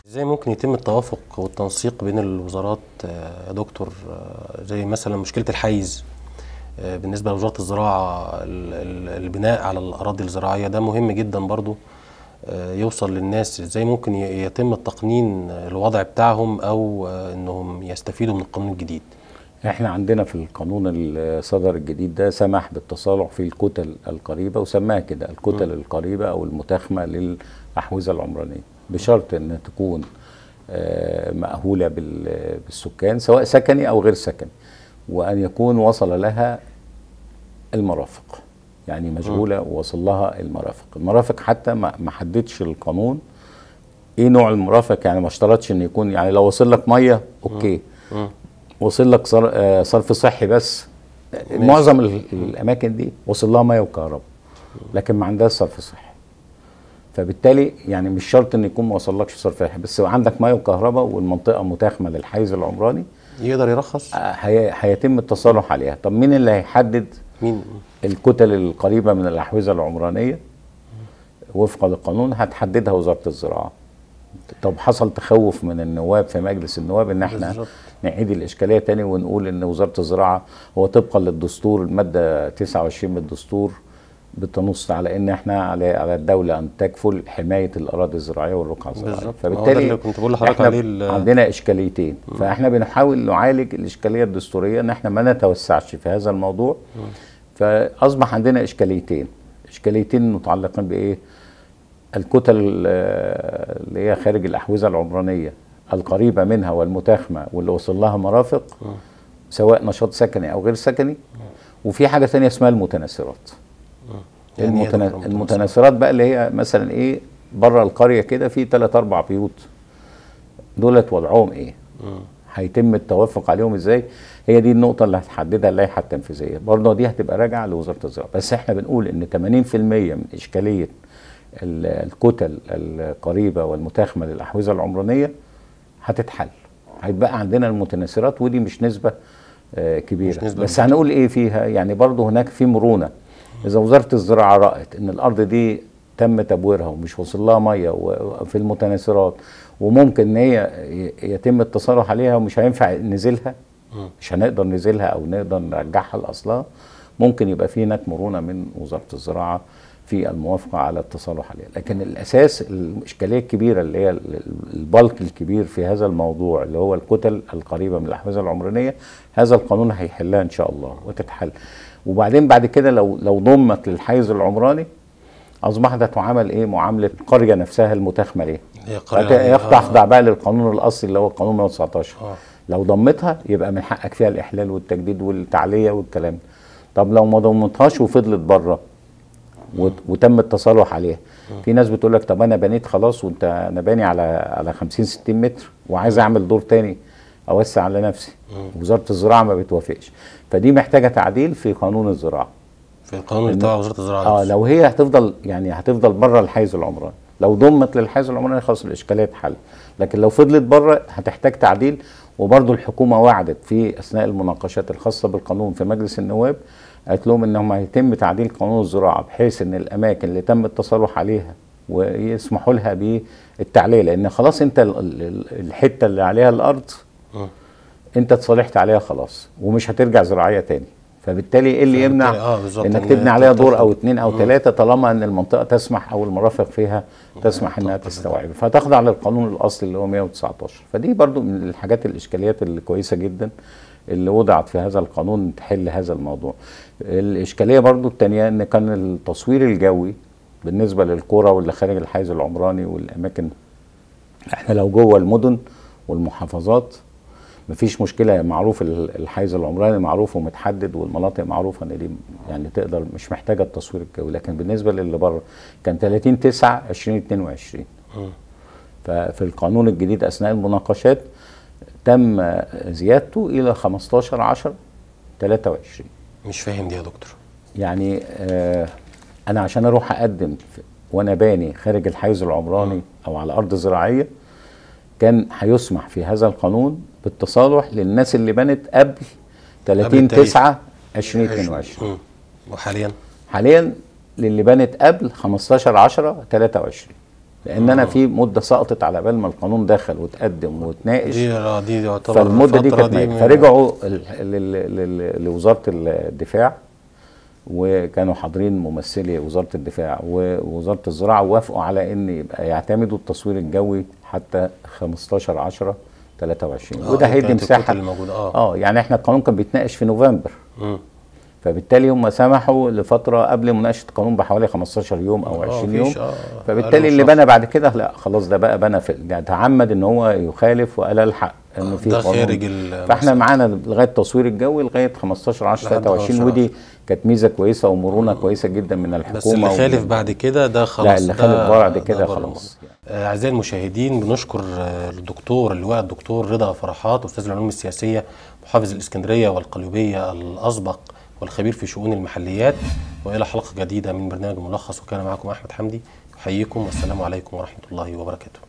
ازاي ممكن يتم التوافق والتنسيق بين الوزارات آه، يا دكتور آه، زي مثلا مشكله الحيز آه، بالنسبه لوزاره الزراعه ال- ال- البناء على الاراضي الزراعيه ده مهم جدا برضو آه، يوصل للناس ازاي ممكن ي- يتم التقنين الوضع بتاعهم او آه، انهم يستفيدوا من القانون الجديد احنا عندنا في القانون اللي صدر الجديد ده سمح بالتصالح في الكتل القريبه وسماها كده الكتل القريبه او المتاخمه للاحوزه العمرانيه بشرط ان تكون آه، مأهوله بال- بالسكان سواء سكني او غير سكني وان يكون وصل لها المرافق يعني مشغوله ووصل لها المرافق المرافق حتى ما ما حددش القانون ايه نوع المرافق يعني ما اشترطش ان يكون يعني لو وصل لك ميه اوكي مم. وصل لك صر- آه، صرف صحي بس معظم ال- الاماكن دي وصل لها ميه وكهرباء لكن ما عندهاش صرف صحي فبالتالي يعني مش شرط ان يكون ما وصلكش صرف صحي بس عندك ميه وكهرباء والمنطقه متاخمه للحيز العمراني يقدر يرخص آه، هي- هيتم التصالح عليها طب مين اللي هيحدد مين الكتل القريبه من الاحوزه العمرانيه وفقا للقانون هتحددها وزاره الزراعه طب حصل تخوف من النواب في مجلس النواب ان احنا بالظبط. نعيد الاشكاليه تاني ونقول ان وزاره الزراعه هو طبقا للدستور الماده 29 من الدستور بتنص على ان احنا على على الدوله ان تكفل حمايه الاراضي الزراعيه والرقعه الزراعيه بالظبط. ما هو ده اللي كنت بقول لحضرتك احنا عليه ال- عندنا اشكاليتين فاحنا بنحاول نعالج الاشكاليه الدستوريه ان احنا ما نتوسعش في هذا الموضوع فاصبح عندنا اشكاليتين اشكاليتين متعلقين بايه الكتل آه، اللي هي خارج الاحوزه العمرانيه القريبه منها والمتاخمه واللي وصل لها مرافق سواء نشاط سكني او غير سكني وفي حاجه ثانيه اسمها المتناثرات يعني إيه يا المتنا... دكتور المتناثرات؟ المتناثرات بقى اللي هي مثلا ايه بره القريه كده في ثلاث اربع بيوت دولت وضعهم ايه هيتم التوافق عليهم ازاي هي دي النقطه اللي هتحددها اللائحه التنفيذيه برضه دي هتبقى راجعه لوزاره الزراعه بس احنا بنقول ان 80% من اشكاليه ال- الكتل القريبه والمتاخمه للاحوزه العمرانيه هتتحل هيتبقى عندنا المتناثرات ودي مش نسبه آه، كبيره مش نسبة بس هنقول ايه فيها يعني برضه هناك في مرونه اذا وزاره الزراعه رأت ان الارض دي تم تبويرها ومش وصل لها ميه وفي المتناثرات وممكن ان هي ي- يتم التصالح عليها ومش هينفع نزيلها مش هنقدر نزيلها او نقدر نرجعها لاصلها ممكن يبقى في هناك مرونه من وزاره الزراعه في الموافقه على التصالح عليها لكن الاساس الاشكاليه الكبيره اللي هي ال- ال- البلك الكبير في هذا الموضوع اللي هو الكتل القريبه من الاحوزه العمرانيه هذا القانون هيحلها ان شاء الله وتتحل وبعدين بعد كده لو لو ضمت للحيز العمراني اصبحت تعامل ايه معامله القريه نفسها المتاخمه ليه هي قرية فت- يعني- يخضع آه. خضع بقى للقانون الاصلي اللي هو القانون 119 آه. لو ضمتها يبقى من حقك فيها الاحلال والتجديد والتعليه والكلام ده طب لو ما ضمتهاش وفضلت بره وت- وتم التصالح عليها في ناس بتقول لك طب انا بنيت خلاص وانت انا باني على على 50 60 متر وعايز اعمل دور تاني اوسع على نفسي وزاره الزراعه ما بتوافقش فدي محتاجه تعديل في قانون الزراعه في القانون اللي تبع وزاره الزراعه اه نفسه. لو هي هتفضل يعني هتفضل بره الحيز العمراني لو ضمت للحيز العمراني خلاص الاشكاليه اتحل لكن لو فضلت بره هتحتاج تعديل وبرضه الحكومه وعدت في اثناء المناقشات الخاصه بالقانون في مجلس النواب قالت لهم انهم هيتم تعديل قانون الزراعه بحيث ان الاماكن اللي تم التصالح عليها ويسمحوا لها بالتعليه لان خلاص انت ال- ال- الحته اللي عليها الارض مم. انت اتصالحت عليها خلاص ومش هترجع زراعيه تاني فبالتالي ايه اللي يمنع فبالتالي- آه بالظبط، انك إن تبني عليها دور تاخد- او اتنين او تلاته طالما ان المنطقه تسمح او المرافق فيها تسمح انها تستوعب فهتخضع للقانون الاصلي اللي هو 119 فدي برضو من الحاجات الاشكاليات اللي كويسه جدا اللي وضعت في هذا القانون تحل هذا الموضوع الاشكاليه برضو التانية ان كان التصوير الجوي بالنسبه للقرى واللي خارج الحيز العمراني والاماكن احنا لو جوه المدن والمحافظات مفيش مشكله معروف ال- الحيز العمراني معروف ومتحدد والمناطق معروفه ان دي يعني تقدر مش محتاجه التصوير الجوي لكن بالنسبه للي بره كان 30 9 2022 مم. ففي القانون الجديد اثناء المناقشات تم زيادته الى 15 10 23 مش فاهم دي يا دكتور يعني آه انا عشان اروح اقدم في- وانا باني خارج الحيز العمراني او على ارض زراعيه كان هيسمح في هذا القانون بالتصالح للناس اللي بنت قبل 30 التاريخ. 9 2022 مم. وحاليا حاليا للي بنت قبل 15 10 23 لان انا في مده سقطت على بال ما القانون دخل وتقدم وتناقش دي آه، دي يعتبر فالمده دي الفترة كانت ميت. من- فرجعوا ال- لل- لل- لوزاره الدفاع وكانوا حاضرين ممثلي وزاره الدفاع ووزاره الزراعه وافقوا على ان يبقى يعتمدوا التصوير الجوي حتى 15 10 23 آه، وده دي هيدي كانت الكتل مساحه اللي موجودة، آه. اه يعني احنا القانون كان بيتناقش في نوفمبر مم. فبالتالي هم سمحوا لفتره قبل مناقشه القانون بحوالي 15 يوم او آه، 20 مفيش، يوم آه، أقل فبالتالي من اللي شهر. بنى بعد كده لا خلاص ده بقى بنى في يعني تعمد ان هو يخالف وقال الحق انه في ده قانون خارج ال- فاحنا معانا لغايه التصوير الجوي لغايه 15 10 لحد 23 15 ودي كانت ميزه كويسه ومرونه كويسه جدا من الحكومه بس اللي ومن- خالف بعد كده ده خلاص لا اللي ده- خالف بعد ده كده بره خلاص آه، أعزائي المشاهدين بنشكر آه، الدكتور اللواء الدكتور رضا فرحات أستاذ العلوم السياسية محافظ الإسكندرية والقليوبية الأسبق والخبير في شؤون المحليات وإلى حلقة جديدة من برنامج ملخص وكان معكم أحمد حمدي أحييكم والسلام عليكم ورحمة الله وبركاته